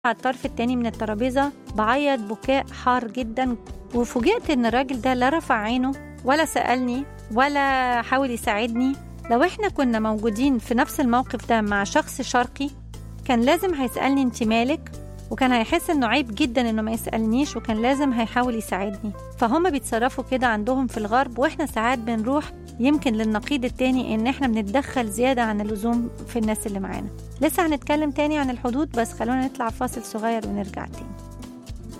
على الطرف التاني من الترابيزة بعيط بكاء حار جدا وفوجئت إن الراجل ده لا رفع عينه ولا سألني ولا حاول يساعدني لو إحنا كنا موجودين في نفس الموقف ده مع شخص شرقي كان لازم هيسألني أنت مالك وكان هيحس انه عيب جدا انه ما يسالنيش وكان لازم هيحاول يساعدني فهم بيتصرفوا كده عندهم في الغرب واحنا ساعات بنروح يمكن للنقيض التاني ان احنا بنتدخل زياده عن اللزوم في الناس اللي معانا لسه هنتكلم تاني عن الحدود بس خلونا نطلع فاصل صغير ونرجع تاني